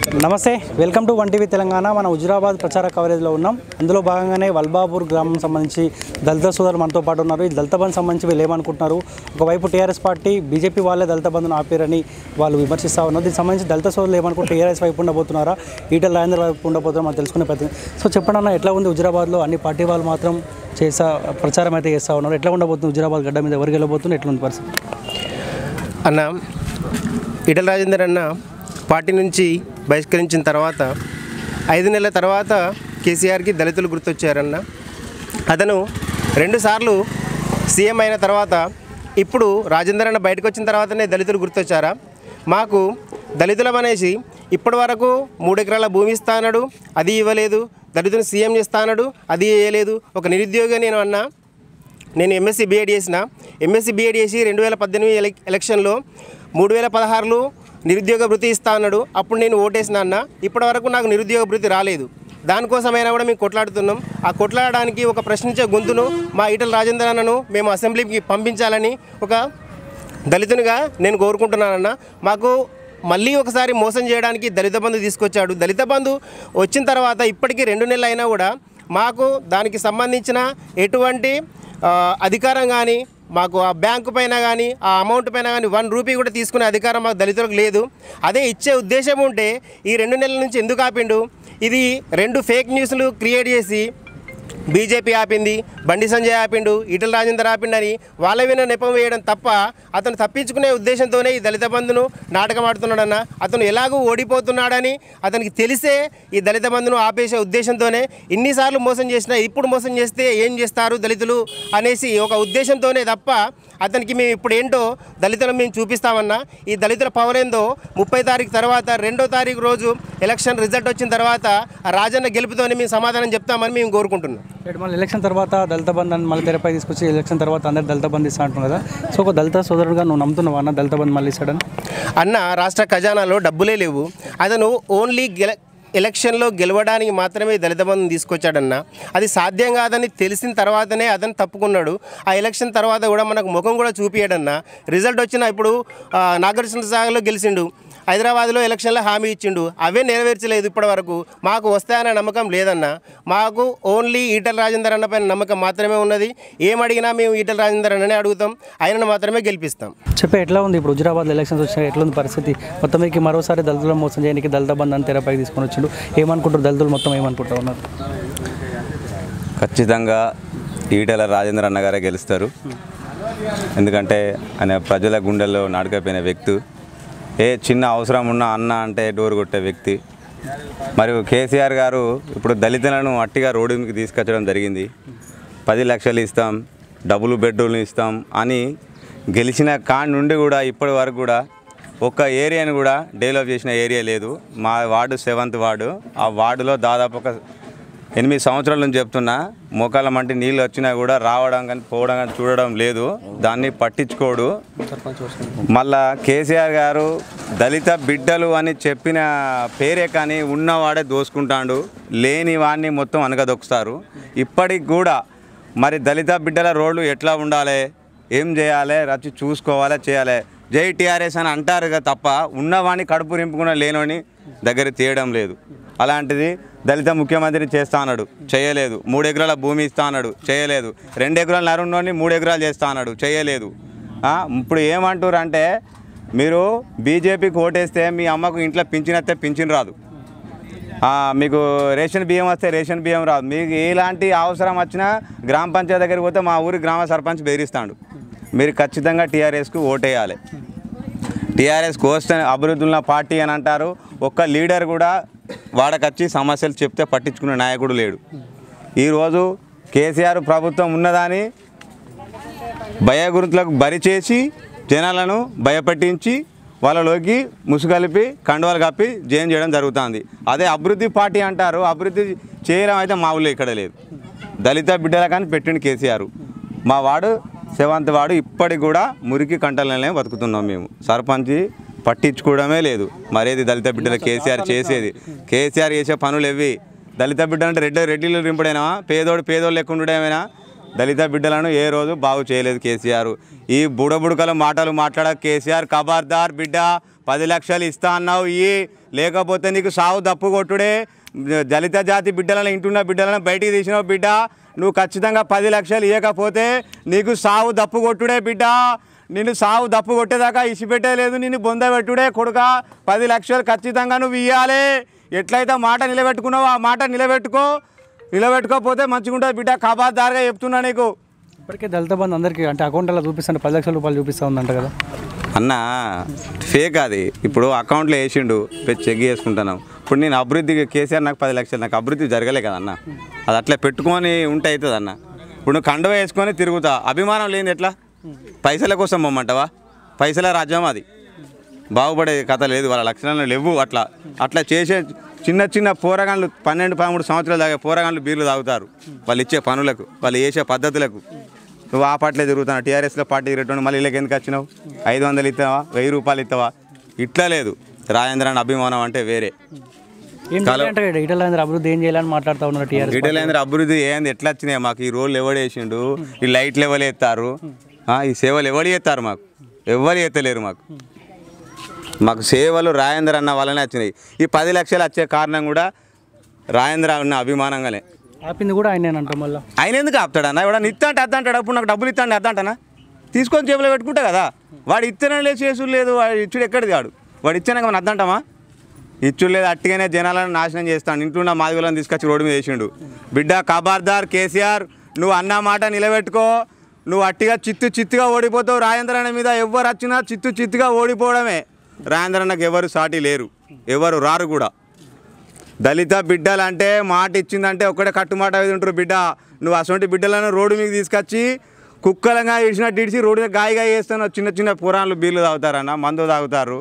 నమస్తే welcome to one TV Telangana మన హుజురాబాద్ ప్రచార కవరేజ్లో ఉన్నాం అందులో భాగంగానే వల్బాపూర్ గ్రామం సంబంధించి దళిత సోదరులు మనతో పాటు ఉన్నారు ఈ దళిత బంధు సంబంధించి వీళ్ళు ఏమనుకుంటున్నారు ఒకవైపు టీఆర్ఎస్ పార్టీ బీజేపీ వాళ్ళే దళిత బంధును ఆపారని వాళ్ళు విమర్శిస్తూ ఉన్నారు దీనికి సంబంధించి దళిత సోదరులు ఏమనుకుంటారు టీఆర్ఎస్ వైపు ఉండబోతున్నారా ఈటల రాజేంద్ర వైపు ఉండబోతున్నారా మనం తెలుసుకునే ప్రయత్నం సో చెప్పండి అన్న ఎట్లా ఉంది హుజురాబాద్లో అన్ని పార్టీ వాళ్ళు మాత్రం చేసా ప్రచారం అయితే చేస్తూ ఉన్నారు ఎట్లా ఉండబోతుంది హుజురాబాద్ గడ్డ మీద ఎవరికి వెళ్ళబోతుంది ఎట్లా ఉంది పరిస్థితి అన్న ఈటల రాజేందర్ అన్న పార్టీ నుంచి బహిష్కరించిన తర్వాత ఐదు నెలల తర్వాత కేసీఆర్కి దళితులు గుర్తొచ్చారన్న అతను రెండుసార్లు సీఎం అయిన తర్వాత ఇప్పుడు రాజేందర్ అన్న బయటకు వచ్చిన తర్వాతనే దళితులు గుర్తొచ్చారా మాకు దళితులం అనేసి ఇప్పటి వరకు మూడు ఎకరాల భూమి ఇస్తానడు అది ఇవ్వలేదు దళితుని సీఎం చేస్తానడు అది చేయలేదు ఒక నిరుద్యోగి నేను అన్నా నేను ఎంఎస్సీ బీఎడ్ చేసిన ఎంఎస్సీ బీఎడ్ చేసి రెండు వేల పద్దెనిమిది ఎలక్ ఎలక్షన్లో మూడు వేల పదహారులో నిరుద్యోగ భృతి ఇస్తా అన్నాడు అప్పుడు నేను ఓటేసిన అన్న ఇప్పటి వరకు నాకు నిరుద్యోగ భృతి రాలేదు దానికోసమైనా కూడా మేము కొట్లాడుతున్నాం ఆ కొట్లాడడానికి ఒక ప్రశ్నించే గొంతును మా ఈటల రాజేంద్ర అన్నను మేము అసెంబ్లీకి పంపించాలని ఒక దళితునిగా నేను కోరుకుంటున్నానన్న మాకు మళ్ళీ ఒకసారి మోసం చేయడానికి దళిత బంధు తీసుకొచ్చాడు దళిత బంధు వచ్చిన తర్వాత ఇప్పటికీ రెండు నెలలు అయినా కూడా మాకు దానికి సంబంధించిన ఎటువంటి ఆ, అధికారం కానీ మాకు ఆ బ్యాంకు పైన కానీ ఆ అమౌంట్ పైన కానీ వన్ రూపీ కూడా తీసుకునే అధికారం మాకు దళితులకు లేదు అదే ఇచ్చే ఉద్దేశం ఉంటే ఈ రెండు నెలల నుంచి ఎందుకు ఆపిండు ఇది రెండు ఫేక్ న్యూస్లు క్రియేట్ చేసి బీజేపీ ఆపింది బండి సంజయ్ ఆపిండు ఈటల రాజేందర్ ఆపిండని వాళ్ళ మీద నెపం వేయడం తప్ప అతను తప్పించుకునే ఉద్దేశంతోనే ఈ దళిత బంధును నాటకం ఆడుతున్నాడన్న అతను ఎలాగూ ఓడిపోతున్నాడని అతనికి తెలిసే ఈ దళిత బంధును ఆపేసే ఉద్దేశంతోనే ఇన్నిసార్లు మోసం చేసినా ఇప్పుడు మోసం చేస్తే ఏం చేస్తారు దళితులు అనేసి ఒక ఉద్దేశంతోనే తప్ప అతనికి మేము ఇప్పుడు ఏంటో దళితులను మేము చూపిస్తామన్నా ఈ దళితుల పవర్ ఏందో ముప్పై తారీఖు తర్వాత రెండో తారీఖు రోజు ఎలక్షన్ రిజల్ట్ వచ్చిన తర్వాత ఆ రాజన్న గెలుపుతోనే మేము సమాధానం చెప్తామని మేము కోరుకుంటున్నాం రేపు మళ్ళీ ఎలక్షన్ తర్వాత దళిత బంధు అని మళ్ళీ తెరపై తీసుకొచ్చి ఎలక్షన్ తర్వాత అందరు దళిత బంధు ఇస్తా అంటున్నారు కదా సో ఒక దళిత సోదరుడుగా నువ్వు నమ్ముతున్నావా అన్న దళిత బంధు మళ్ళీ ఇస్తాడని అన్న రాష్ట్ర ఖజానాలో డబ్బులే లేవు అతను ఓన్లీ గెల ఎలక్షన్లో గెలవడానికి మాత్రమే దళిత బంధుని తీసుకొచ్చాడన్న అది సాధ్యం కాదని తెలిసిన తర్వాతనే అతను తప్పుకున్నాడు ఆ ఎలక్షన్ తర్వాత కూడా మనకు ముఖం కూడా చూపియాడన్న రిజల్ట్ వచ్చిన ఇప్పుడు ఆ, నాగార్జున సాగర్లో గెలిచిండు హైదరాబాద్లో ఎలక్షన్లో హామీ ఇచ్చిండు అవే నెరవేర్చలేదు ఇప్పటి వరకు మాకు వస్తాయనే నమ్మకం లేదన్న మాకు ఓన్లీ ఈటల రాజేందర్ అన్న పైన నమ్మకం మాత్రమే ఉన్నది ఏం అడిగినా మేము ఈటల రాజేందర్ అన్ననే అడుగుతాం ఆయనను మాత్రమే గెలిపిస్తాం చెప్పే ఎట్లా ఉంది ఇప్పుడు హుజురాబాద్ ఎలక్షన్స్ వచ్చినాయి ఎట్లా ఉంది పరిస్థితి మొత్తం మీకు మరోసారి దళితులను మోసం చేయడానికి దళిత బంధు అని తెరపై తీసుకొని వచ్చిండు ఏమనుకుంటారు దళితులు మొత్తం ఏమనుకుంటారు ఉన్నారు ఖచ్చితంగా ఈటెల రాజేంద్ర అన్నగారే గెలుస్తారు ఎందుకంటే ఆయన ప్రజల గుండెల్లో నాటుకపోయిన వ్యక్తి ఏ చిన్న అవసరం ఉన్న అన్న అంటే డోర్ కొట్టే వ్యక్తి మరియు కేసీఆర్ గారు ఇప్పుడు దళితులను అట్టిగా రోడ్డు మీదకి తీసుకొచ్చడం జరిగింది పది లక్షలు ఇస్తాం డబుల్ బెడ్రూమ్లు ఇస్తాం అని గెలిచిన కాడి నుండి కూడా ఇప్పటి వరకు కూడా ఒక్క ఏరియాని కూడా డెవలప్ చేసిన ఏరియా లేదు మా వార్డు సెవెంత్ వార్డు ఆ వార్డులో దాదాపు ఒక ఎనిమిది సంవత్సరాల నుంచి చెప్తున్నా మోకాళ్ళ మంటి నీళ్ళు వచ్చినా కూడా రావడం కానీ పోవడం కానీ చూడడం లేదు దాన్ని పట్టించుకోడు మళ్ళా కేసీఆర్ గారు దళిత బిడ్డలు అని చెప్పిన పేరే కానీ ఉన్నవాడే దోసుకుంటాడు లేని వాడిని మొత్తం అనగదొక్కుతారు ఇప్పటికి కూడా మరి దళిత బిడ్డల రోడ్లు ఎట్లా ఉండాలి ఏం చేయాలి రచ్చి చూసుకోవాలి చేయాలి జై టీఆర్ఎస్ అని అంటారు కదా తప్ప ఉన్నవాడిని కడుపు నింపుకున్న లేనోని దగ్గర తీయడం లేదు అలాంటిది దళిత ముఖ్యమంత్రిని చేస్తా అన్నాడు చేయలేదు మూడు ఎకరాల భూమి ఇస్తా అన్నాడు చేయలేదు రెండు ఎకరాల నరుణ్ణి మూడు ఎకరాలు చేస్తా అన్నాడు చేయలేదు ఆ, ఇప్పుడు ఏమంటారు అంటే మీరు బీజేపీకి ఓటేస్తే మీ అమ్మకు ఇంట్లో పింఛన్ వస్తే పింఛన్ రాదు ఆ, మీకు రేషన్ బియ్యం వస్తే రేషన్ బియ్యం రాదు మీకు ఎలాంటి అవసరం వచ్చినా గ్రామ పంచాయతీ దగ్గరికి పోతే మా ఊరి గ్రామ సర్పంచ్ బెదిరిస్తాడు మీరు ఖచ్చితంగా టీఆర్ఎస్కు ఓటేయాలి టీఆర్ఎస్కి వస్తే అభివృద్ధి ఉన్న పార్టీ అని అంటారు ఒక్క లీడర్ కూడా వాడకొచ్చి సమస్యలు చెప్తే పట్టించుకునే నాయకుడు లేడు ఈరోజు కేసీఆర్ ప్రభుత్వం ఉన్నదాని భయగురుతులకు బరి చేసి జనాలను భయపెట్టించి వాళ్ళలోకి ముసుగలిపి కండువాలు కప్పి జయం చేయడం జరుగుతుంది అదే అభివృద్ధి పార్టీ అంటారు అభివృద్ధి చేయడం అయితే మా ఊళ్ళో ఇక్కడ లేదు దళిత బిడ్డల కానీ పెట్టిండు కేసీఆర్ మా వాడు సెవెంత్ వాడు ఇప్పటికి కూడా మురికి కంటలనే బతుకుతున్నాం మేము సర్పంచ్ పట్టించుకోవడమే లేదు మరేది దళిత బిడ్డల కేసీఆర్ చేసేది కేసీఆర్ చేసే పనులు ఎవి దళిత బిడ్డ అంటే రెడ్డి రెడ్డిలు రింపుడేనా పేదోడు పేదోడు లెక్క ఉండడమేనా దళిత బిడ్డలను ఏ రోజు బాగు చేయలేదు కేసీఆర్ ఈ బుడబుడకల మాటలు మాట్లాడ కేసీఆర్ ఖబర్దార్ బిడ్డ పది లక్షలు ఇస్తా అన్నావు ఈ లేకపోతే నీకు సావు దప్పు కొట్టుడే దళిత జాతి బిడ్డలను ఇంటున్న బిడ్డలను బయటికి తీసినావు బిడ్డ నువ్వు ఖచ్చితంగా పది లక్షలు ఇవ్వకపోతే నీకు సావు దప్పు కొట్టుడే బిడ్డ నిన్ను సావు దప్పు కొట్టేదాకా ఇసిపెట్టేలేదు నిన్ను బొంద పెట్టుడే కొడుక పది లక్షలు ఖచ్చితంగా నువ్వు ఇవ్వాలి ఎట్లయితే మాట నిలబెట్టుకున్నావో ఆ మాట నిలబెట్టుకో నిలబెట్టుకోకపోతే మంచిగా ఉంటుంది బిడ్డ ఖబర్దార్గా చెప్తున్నా నీకు ఇప్పటికే దళిత బంధు అందరికీ అంటే అకౌంట్లో చూపిస్తాను పది లక్షల రూపాయలు చూపిస్తా ఉందంట కదా అన్న ఫేక్ అది ఇప్పుడు అకౌంట్లో వేసిండు పెట్టి చెక్ చేసుకుంటున్నాం ఇప్పుడు నేను అభివృద్ధి కేసీఆర్ నాకు పది లక్షలు నాకు అభివృద్ధి జరగలే కదన్న అది అట్లా పెట్టుకొని ఉంటే అవుతుంది అన్న ఇప్పుడు నువ్వు కండువ వేసుకొని తిరుగుతా అభిమానం లేని ఎట్లా పైసల కోసం పొమ్మంటావా పైసల రాజ్యం అది బాగుపడే కథ లేదు వాళ్ళ లక్షణాలు లేవు అట్లా అట్లా చేసే చిన్న చిన్న పోరగాళ్ళు పన్నెండు పదమూడు సంవత్సరాలు తాగే పోరగాళ్ళు బీర్లు తాగుతారు వాళ్ళు ఇచ్చే పనులకు వాళ్ళు చేసే పద్ధతులకు నువ్వు ఆ పార్టీలో తిరుగుతావు టీఆర్ఎస్లో పార్టీ తిరగటం మళ్ళీ ఇళ్ళకి ఎందుకు వచ్చినావు ఐదు వందలు ఇస్తావా వెయ్యి రూపాయలు ఇస్తావా ఇట్లా లేదు రాజేంద్రన్ అభిమానం అంటే వేరే ఏం చేయాలంటే ఈటల అభివృద్ధి ఏం చేయాలని మాట్లాడుతూ ఉన్నారు టీఆర్ఎస్ ఈటలేంద్ర అభివృద్ధి ఏంది ఎట్లా వచ్చినాయి మాకు ఈ రోడ్లు ఎవడు వేసిండు ఈ లైట్లు ఎవరు ఎత్తారు ఆ, ఈ సేవలు ఎవరు చేస్తారు మాకు ఎవరు ఎత్తలేరు మాకు మాకు సేవలు రాజేంద్ర అన్న వల్లనే వచ్చినాయి ఈ పది లక్షలు వచ్చే కారణం కూడా రాజేంద్ర అన్న అభిమానంగానే ఆపింది కూడా ఆయన అంటాం మళ్ళీ ఆయన ఎందుకు ఆపుతాడన్న ఎవడన్నా ఇస్తా అంటే అద్ద అంటాడు అప్పుడు నాకు డబ్బులు ఇస్తా అంటే అద్ద అంటానా తీసుకొని జేబులో పెట్టుకుంటా కదా వాడు ఇత్తనే లేదు చేసుడు లేదు వాడు ఇచ్చుడు ఎక్కడిది వాడు వాడు ఇచ్చాక మనం అద్దంటామా ఇచ్చుడు లేదు అట్టిగానే జనాలను నాశనం చేస్తాను ఇంట్లో మాదిగలను తీసుకొచ్చి రోడ్డు మీద వేసిండు బిడ్డ ఖబర్దార్ కేసీఆర్ నువ్వు అన్న మాట నిలబెట్టుకో నువ్వు అట్టిగా చిత్తు చిత్తుగా ఓడిపోతావు రాజేంద్ర అన్న మీద ఎవరు వచ్చినా చిత్తు చిత్తుగా ఓడిపోవడమే రాజేంద్ర అన్నకు ఎవరు సాటి లేరు ఎవరు రారు కూడా దళిత బిడ్డలు అంటే మాట ఇచ్చిందంటే ఒక్కడే కట్టుమాట మీద ఉంటారు బిడ్డ నువ్వు అటువంటి బిడ్డలను రోడ్డు మీద తీసుకొచ్చి కుక్కలంగా ఇడిచినట్టు ఇడిచి రోడ్డు మీద గాయగా చేస్తున్నావు చిన్న చిన్న పురాణాలు బీర్లు తాగుతారన్న మందు తాగుతారు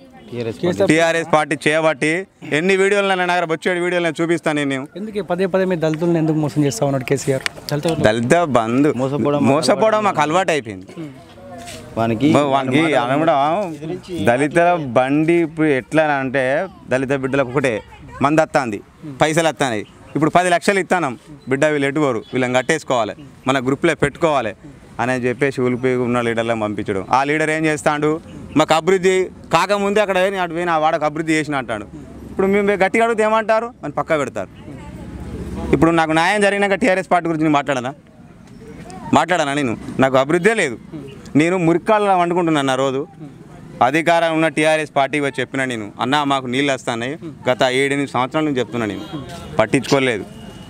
టీఆర్ఎస్ పార్టీ చేయబట్టి ఎన్ని వీడియోలు నా దగ్గర వచ్చే వీడియోలు నేను చూపిస్తాను నేను ఎందుకు ఈ పదే పదే మీరు దళితులను ఎందుకు మోసం చేస్తా ఉన్నాడు కేసీఆర్ దళిత దళిత బంధు మోసపోవడం మాకు అలవాటు అయిపోయింది వానికి బ- వానికి అనడం దళిత బండి ఇప్పుడు ఎట్లా అంటే దళిత బిడ్డలకు ఒకటే మంది వస్తుంది పైసలు వస్తాయి ఇప్పుడు పది లక్షలు ఇస్తాను బిడ్డ వీళ్ళు ఎటుకోరు వీళ్ళని కట్టేసుకోవాలి మన గ్రూప్లో పెట్టుకోవాలి అని చెప్పేసి ఉలిపోయి ఉన్న లీడర్లను పంపించడం ఆ లీడర్ ఏం చేస్తాడు మాకు అభివృద్ధి కాకముందే అక్కడ పోయి అటు పోయిన వాడకు అభివృద్ధి చేసిన అంటాడు ఇప్పుడు మేము గట్టిగా అడిగితే ఏమంటారు అని పక్క పెడతారు ఇప్పుడు నాకు న్యాయం జరిగినాక టీఆర్ఎస్ పార్టీ గురించి నేను మాట్లాడనా మాట్లాడనా నేను నాకు అభివృద్ధే లేదు నేను మురికాళ్ళలో వండుకుంటున్నాను నా రోజు అధికారం ఉన్న టీఆర్ఎస్ పార్టీకి వచ్చి చెప్పిన నేను అన్న మాకు నీళ్ళు వస్తున్నాయి గత ఏడెనిమిది సంవత్సరాల నుంచి చెప్తున్నా నేను పట్టించుకోలేదు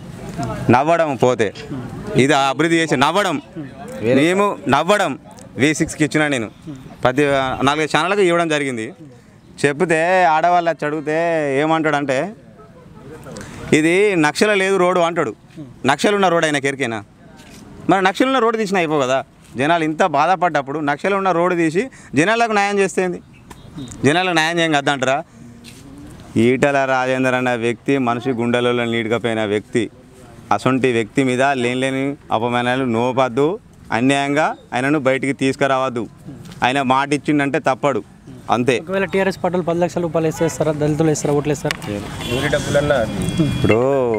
నవ్వడం పోతే ఇది అభివృద్ధి చేసి నవ్వడం మేము నవ్వడం వి సిక్స్కి ఇచ్చిన నేను ప్రతి నాలుగైదు ఛానళ్ళకి ఇవ్వడం జరిగింది చెప్తే ఆడవాళ్ళు వచ్చి అడిగితే ఏమంటాడంటే ఇది నక్షల లేదు రోడ్డు అంటాడు నక్షలు ఉన్న రోడ్ ఆయనకి ఎరికేనా మరి నక్షలు ఉన్న రోడ్డు తీసిన అయిపో కదా జనాలు ఇంత బాధపడ్డప్పుడు నక్షలు ఉన్న రోడ్డు తీసి జనాలకు న్యాయం చేస్తేంది జనాలకు న్యాయం చేయం కదా అంటారా ఈటల రాజేందర్ అన్న వ్యక్తి మనిషి గుండెలలో నీడకపోయిన వ్యక్తి అసొంటి వ్యక్తి మీద లేని లేని అపమానాలు నోపద్దు అన్యాయంగా ఆయనను బయటికి తీసుకురావద్దు ఆయన మాట ఇచ్చిండంటే తప్పడు అంతే ఒకవేళ టీఆర్ఎస్ పార్టీలు పది లక్షల రూపాయలు వేసేస్తారా దళితులు వేస్తారా ఓట్లు వేస్తారా ఎవరి డబ్బులన్నా ఇప్పుడు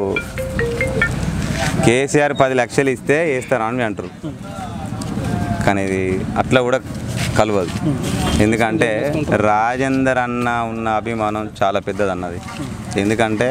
కేసీఆర్ పది లక్షలు ఇస్తే వేస్తారా అని అంటారు కానీ ఇది అట్లా కూడా కలవదు ఎందుకంటే రాజేందర్ అన్న ఉన్న అభిమానం చాలా పెద్దది అన్నది ఎందుకంటే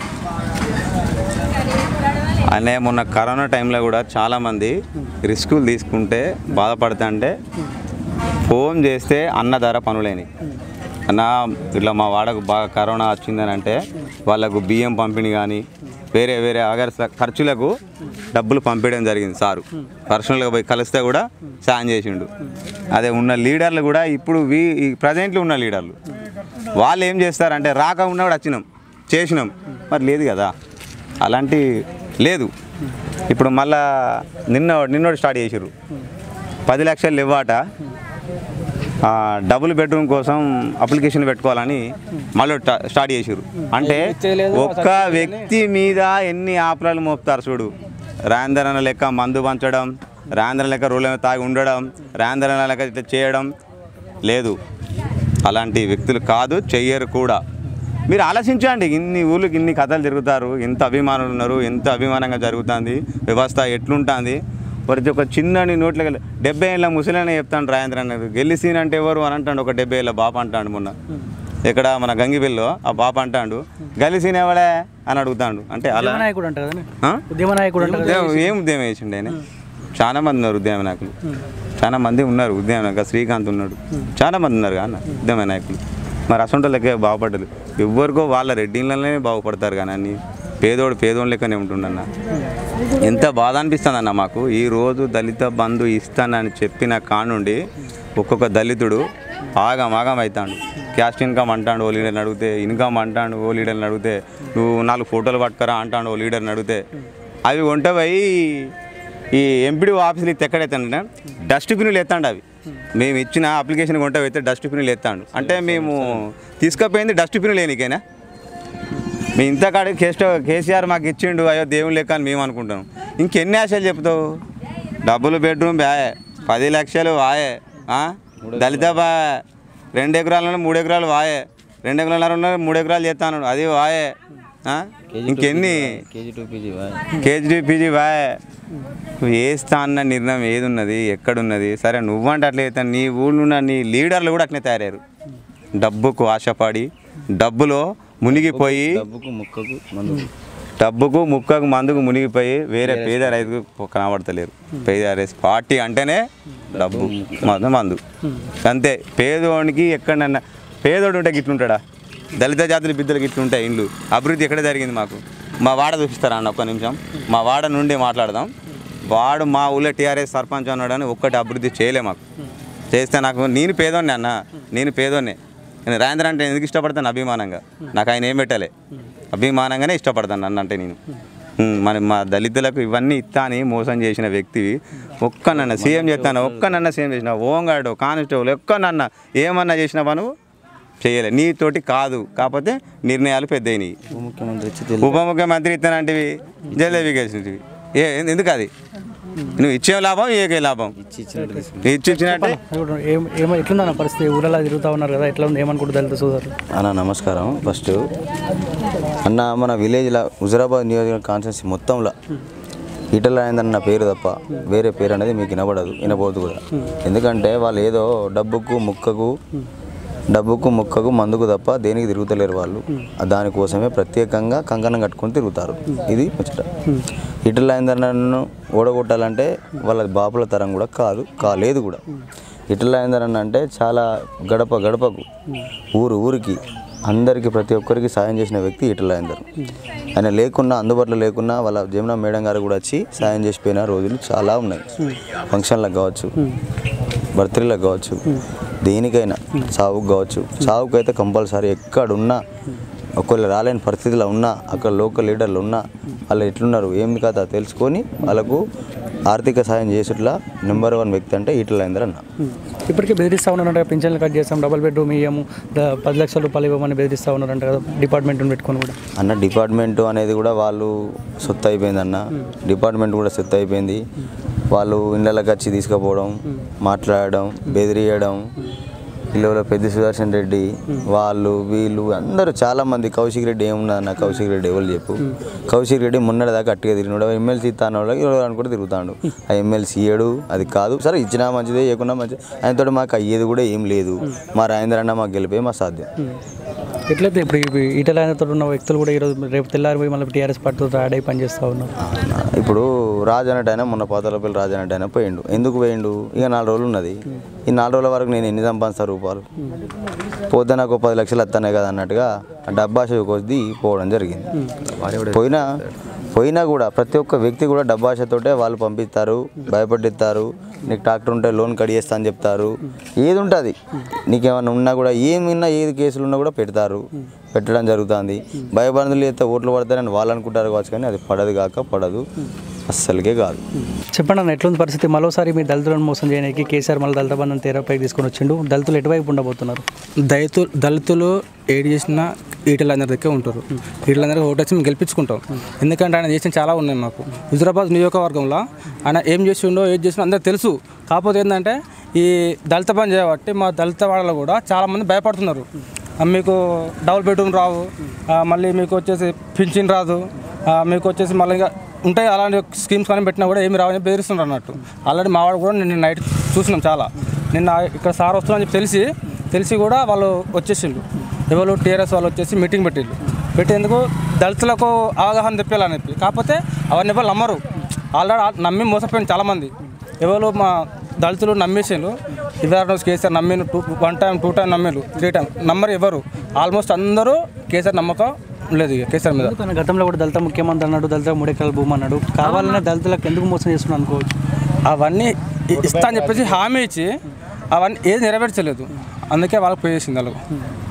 అనే మొన్న కరోనా టైంలో కూడా చాలామంది రిస్కులు తీసుకుంటే బాధపడుతుంటే ఫోన్ చేస్తే అన్న ధర పనులేని అన్న ఇట్లా మా వాడకు బాగా కరోనా వచ్చిందని అంటే వాళ్ళకు బియ్యం పంపిణీ కానీ వేరే వేరే అగర్ ఖర్చులకు డబ్బులు పంపించడం జరిగింది సారు పర్సనల్గా పోయి కలిస్తే కూడా సాయం చేసిండు అదే ఉన్న లీడర్లు కూడా ఇప్పుడు వీ ఈ ప్రజెంట్లో ఉన్న లీడర్లు వాళ్ళు ఏం చేస్తారంటే రాక ఉన్నా కూడా వచ్చినాం చేసినాం మరి లేదు కదా అలాంటి లేదు ఇప్పుడు మళ్ళా నిన్న నిన్నోడు స్టార్ట్ చేసిర్రు పది లక్షలు ఇవ్వాట ఆ, డబుల్ బెడ్రూమ్ కోసం అప్లికేషన్ పెట్టుకోవాలని మళ్ళీ ట- స్టార్ట్ చేసిర్రు అంటే ఒక్క వ్యక్తి మీద ఎన్ని ఆపరాలు మోపుతారు చూడు రాందరణ లెక్క మందు పంచడం రాందరణ లెక్క రోడ్ల మీద తాగి ఉండడం రాందరణ లెక్క ఇట్లా చేయడం లేదు అలాంటి వ్యక్తులు కాదు చెయ్యరు కూడా మీరు ఆలోచించండి ఇన్ని ఊళ్ళకి ఇన్ని కథలు తిరుగుతారు ఎంత అభిమానులు ఉన్నారు ఎంత అభిమానంగా జరుగుతుంది వ్యవస్థ ఎట్లుంటుంది ప్రతి ఒక్క చిన్న నోట్లకి వెళ్ళి డెబ్బై ఏళ్ళ ముసలినే చెప్తాను రాజేంద్ర అన్నది గెలిసీన్ అంటే ఎవరు అని అంటాడు ఒక డెబ్బై ఏళ్ళ బాప అంటాడు మొన్న ఇక్కడ మన గంగిబిల్లో ఆ బాప అంటాడు గెలిసీన్ ఎవడే అని అడుగుతాడు అంటే అలా ఉద్యమ నాయకుడు అంటారు కదా ఆ? ఉద్యమ నాయకుడు అంటారు కదా ఉద్యమం ఏం ఉద్యమం వేసిండు ఆయన చాలా మంది ఉన్నారు ఉద్యమ నాయకులు చాలా మంది ఉన్నారు ఉద్యమ నాయకులు శ్రీకాంత్ ఉన్నాడు చాలా మంది ఉన్నారు కానీ ఉద్యమ నాయకులు మరి అసొంటి లెక్క బాగుపడ్డది ఎవరికో వాళ్ళ రెడ్డిళ్ళనే బాగుపడతారు కానీ అన్ని పేదోడు పేదోడు లెక్కనే ఉంటుండన్న ఎంత బాధ అనిపిస్తుంది అన్న మాకు ఈ రోజు దళిత బంధు ఇస్తానని చెప్పిన కానుండి ఒక్కొక్క దళితుడు ఆగం ఆగం అవుతాడు క్యాస్ట్ ఇన్కమ్ అంటాడు ఓ లీడర్ని అడిగితే ఇన్కమ్ అంటాడు ఓ లీడర్ని అడిగితే నువ్వు నాలుగు ఫోటోలు పట్టుకరా అంటాడు ఓ లీడర్ని అడిగితే అవి వంట పోయి ఈ ఎంపీడీ ఆఫీసులు ఎత్తి ఎక్కడైతే డస్ట్బిన్లు ఎత్తాండు అవి మేము ఇచ్చిన అప్లికేషన్ కొంట అయితే డస్ట్బిన్లు ఎత్తాండు అంటే మేము తీసుకుపోయింది డస్ట్బిన్ లేనికైనా మీ ఇంత కాడికి కేస్ట్ కేసీఆర్ మాకు ఇచ్చిండు అయ్యో దేవుని లెక్క అని మేము అనుకుంటాం ఇంకెన్ని ఆశలు చెప్తావు డబ్బులు బెడ్రూమ్ బాయే పది లక్షలు వాయే ఆ? దళిత బా రెండు ఎకరాలలో మూడు ఎకరాలు వాయే రెండు ఎకరాలు ఉన్న మూడు ఎకరాలు చేస్తాను అది వాయే ఆ? ఇంకెన్ని KG to PG KG PG వాయే నువ్వు వేస్తా అన్న నిర్ణయం ఏది ఉన్నది ఎక్కడున్నది సరే నువ్వంటే అట్లా చేస్తాను నీ ఊళ్ళో ఉన్న నీ లీడర్లు కూడా అట్లనే తయారయ్యారు డబ్బుకు ఆశపడి డబ్బులో మునిగిపోయి డబ్బుకు ముక్కకు మందు డబ్బుకు ముక్కకు మందుకు మునిగిపోయి వేరే పేద రైతుకు కనబడతలేరు పేద రైతు పార్టీ అంటేనే డబ్బు మందు మందు అంతే పేదోనికి ఎక్కడన్నా పేదోడు ఉంటే గిట్లుంటాడా దళిత జాతుల బిడ్డలు గిట్లుంటాయి ఇండ్లు అభివృద్ధి ఎక్కడ జరిగింది మాకు మా వాడ చూపిస్తారా అన్న ఒక్క నిమిషం మా వాడ నుండి మాట్లాడదాం వాడు మా ఊళ్ళో టీఆర్ఎస్ సర్పంచ్ అన్నాడని ఒక్కటి అభివృద్ధి చేయలే మాకు చేస్తే నాకు నేను పేదోన్నే అన్న నేను పేదోన్నే నేను రాజేంద్ర అంటే ఎందుకు ఇష్టపడతాను అభిమానంగా నాకు ఆయన ఏం పెట్టలే అభిమానంగానే ఇష్టపడతాను నన్ను అంటే నేను ఉమ్, మరి మా దళితులకు ఇవన్నీ ఇస్తా అని మోసం చేసిన వ్యక్తి ఒక్క నన్న సీఎం చేస్తాను ఒక్క నన్న సీఎం చేసిన ఓంగాడు కానిస్టేబుల్ ఒక్క నన్న ఏమన్నా చేసినావా నువ్వు చేయలే నీతోటి కాదు కాకపోతే నిర్ణయాలు పెద్దయినాయి ఉప ముఖ్యమంత్రి ఇచ్చి తెలి- ఉప ముఖ్యమంత్రి ఇస్తానంటివి జలవికేసినవి ఏ ఎందుకు అది నువ్వు ఇచ్చే లాభం ఏకే లాభం ఇచ్చి ఇచ్చినట్టు తీసుకుంటాం ఇచ్చి ఇచ్చినట్టే ఇప్పుడు ఏం ఏమో ఎట్లుందన్న పరిస్థితి ఊరలా తిరుగుతూ ఉన్నారు కదా ఎట్లా ఉంది ఏమనుకుంటుంది దళిత సోదరులు అన్న నమస్కారం ఫస్ట్ అన్న మన విలేజ్లో హుజరాబాద్ నియోజకవర్గ కాన్స్టిట్యూన్సీ మొత్తంలో ఈటల రాజేందర్ పేరు తప్ప వేరే పేరు అనేది మీకు వినబడదు వినబోదు కూడా ఎందుకంటే వాళ్ళు ఏదో డబ్బుకు ముక్కకు డబ్బుకు ముక్కకు మందుకు తప్ప దేనికి తిరుగుతలేరు వాళ్ళు ఆ దానికోసమే ప్రత్యేకంగా కంకణం కట్టుకొని తిరుగుతారు ఇది ముచ్చట ఈటల రాజేందర్ను ఓడగొట్టాలంటే వాళ్ళ బాపుల తరం కూడా కాదు కాలేదు కూడా ఇటల రాజేందర్ అన్న అంటే చాలా గడప గడపకు ఊరు ఊరికి అందరికీ ప్రతి ఒక్కరికి సాయం చేసిన వ్యక్తి ఈటల రాజేందర్ ఆయన లేకున్నా అందుబాటులో లేకున్నా వాళ్ళ జమున మేడం గారు కూడా వచ్చి సాయం చేసిపోయిన రోజులు చాలా ఉన్నాయి ఫంక్షన్లకు కావచ్చు బర్త్డేలకు కావచ్చు దేనికైనా సావుకు కావచ్చు సావుకు అయితే కంపల్సరీ ఎక్కడున్నా ఒకవేళ రాలేని పరిస్థితిలో ఉన్నా అక్కడ లోకల్ లీడర్లు ఉన్నా వాళ్ళు ఎట్లున్నారు ఏమి కదా తెలుసుకొని వాళ్ళకు ఆర్థిక సాయం చేసేట్లా నెంబర్ వన్ వ్యక్తి అంటే ఈటల రాజేందర్ అన్న ఇప్పటికే బెదిరిస్తూ ఉన్నారంట పింఛన్లు కట్ చేస్తాం డబల్ బెడ్రూమ్ ఇయ్యము ద- పది లక్షల రూపాయలు ఇవ్వమని బెదిరిస్తూ ఉన్నారంట కదా డిపార్ట్మెంట్ని పెట్టుకొని కూడా అన్న డిపార్ట్మెంట్ అనేది కూడా వాళ్ళు సొత్తు అయిపోయింది అన్న డిపార్ట్మెంట్ కూడా సొత్తు అయిపోయింది వాళ్ళు ఇళ్ళకి వచ్చి తీసుకుపోవడం మాట్లాడడం బెదిరియడం పిల్లల పెద్ద సుదర్శన్ రెడ్డి వాళ్ళు వీళ్ళు అందరూ చాలా మంది కౌశిక్ రెడ్డి ఏమున్నదన్న కౌశిక్ రెడ్డి ఎవరు చెప్పు కౌశిక్ రెడ్డి మొన్నటి దాకా అట్టిగా తిరిగినాడు ఎమ్మెల్సీ ఇస్తాను వాళ్ళకి ఎవరు అనుకుంటే తిరుగుతాడు ఆ ఎమ్మెల్సీ ఇయ్యడు అది కాదు సరే ఇచ్చినా మంచిదే ఇవ్వకుండా మంచిది ఆయనతో మాకు అయ్యేది కూడా ఏం లేదు మా రాజేంద్ర అన్న మాకు గెలిపే మా సాధ్యం ఎట్లయితే ఇప్పుడు ఈ ఈటల ఆయనతో ఉన్న వ్యక్తులు కూడా ఈరోజు రేపు తెల్లారి పోయి మళ్ళీ టీఆర్ఎస్ పార్టీతో యాడ్ అయి పనిచేస్తూ ఉన్నారు ఇప్పుడు రాజు అన్నట్టు ఆయన మొన్న పాతాలపల్లి రాజు అన్నట్టు ఆయన పోయిండు ఎందుకు పోయిండు ఇక నాలుగు రోజులు ఉన్నది ఈ నాలుగు రోజుల వరకు నేను ఎన్ని సంపాదిస్తా రూపాయలు పోతే నాకు పది లక్షలు వస్తానే కదా అన్నట్టుగా ఆ డబ్బా కొద్ది పోవడం జరిగింది పోయినా పోయినా కూడా ప్రతి ఒక్క వ్యక్తి కూడా డబ్బాషతోటే వాళ్ళు పంపిస్తారు భయపడిస్తారు నీకు ట్రాక్టర్ ఉంటే లోన్ కడిగేస్తా అని చెప్తారు ఏది ఉంటుంది నీకేమైనా ఉన్నా కూడా ఏమిన్నా ఏది కేసులు ఉన్నా కూడా పెడతారు పెట్టడం జరుగుతుంది భయబంధులు అయితే ఓట్లు పడతారని వాళ్ళు అనుకుంటారు కావచ్చు కానీ అది పడదు కాక పడదు అస్సలకే కాదు చెప్పండి అన్న ఎట్లుంది పరిస్థితి మరోసారి మీ దళితులను మోసం చేయడానికి కేసీఆర్ మళ్ళీ దళిత బంధం తెరపైకి తీసుకొని వచ్చిండు దళితులు ఎటువైపు ఉండబోతున్నారు దళితు దళితులు ఏడు చేసిన ఈటలందరి దగ్గర ఉంటారు ఈటలందరికీ ఓటు వచ్చి మేము గెలిపించుకుంటాం ఎందుకంటే ఆయన చేసిన చాలా ఉన్నాయి మాకు హుజరాబాద్ నియోజకవర్గంలో ఆయన ఏం చేసిండో ఏది చేసిండో అందరికి తెలుసు కాకపోతే ఏంటంటే ఈ దళిత పని చేయబట్టి మా దళిత వాళ్ళలో కూడా చాలామంది భయపడుతున్నారు ఆ, మీకు డబుల్ బెడ్రూమ్ రావు ఆ, మళ్ళీ మీకు వచ్చేసి పింఛన్ రాదు ఆ, మీకు వచ్చేసి మళ్ళీ ఇంకా ఉంటాయి అలాంటి స్కీమ్స్ కానీ పెట్టినా కూడా ఏమి రావని బెదిరిస్తున్నారు అన్నట్టు ఆల్రెడీ మా వాడు కూడా నిన్న నైట్ చూసినాం చాలా నిన్న ఇక్కడ సార్ వస్తున్నారని చెప్పి తెలిసి తెలిసి కూడా వాళ్ళు వచ్చేసిండు ఎవరు టీఆర్ఎస్ వాళ్ళు వచ్చేసి మీటింగ్ పెట్టిండు పెట్టేందుకు దళితులకు అవగాహన తెప్పాలని చెప్పి కాకపోతే అవన్నీ ఎవరు నమ్మరు ఆల్రెడీ నమ్మి మోసపోయింది చాలామంది ఎవరు మా దళితులు నమ్మేసిండు ఇవాళ రోజు కేసీఆర్ నమ్మిను two one time two time నమ్మిలు త్రీ టైం నమ్మరు ఎవరు ఆల్మోస్ట్ అందరూ కేసీఆర్ నమ్మకం లేదు ఇక కేసీఆర్ మీద తన గతంలో కూడా దళిత ముఖ్యమంత్రి అన్నాడు దళిత మూడు ఎకరాల భూమి అన్నాడు కావాలనే దళితులకు ఎందుకు మోసం చేస్తున్నాడు అనుకోవచ్చు అవన్నీ ఇ- ఇస్తా అని చెప్పేసి హామీ ఇచ్చి అవన్నీ ఏది నెరవేర్చలేదు అందుకే వాళ్ళకి పే చేసింది వాళ్ళకు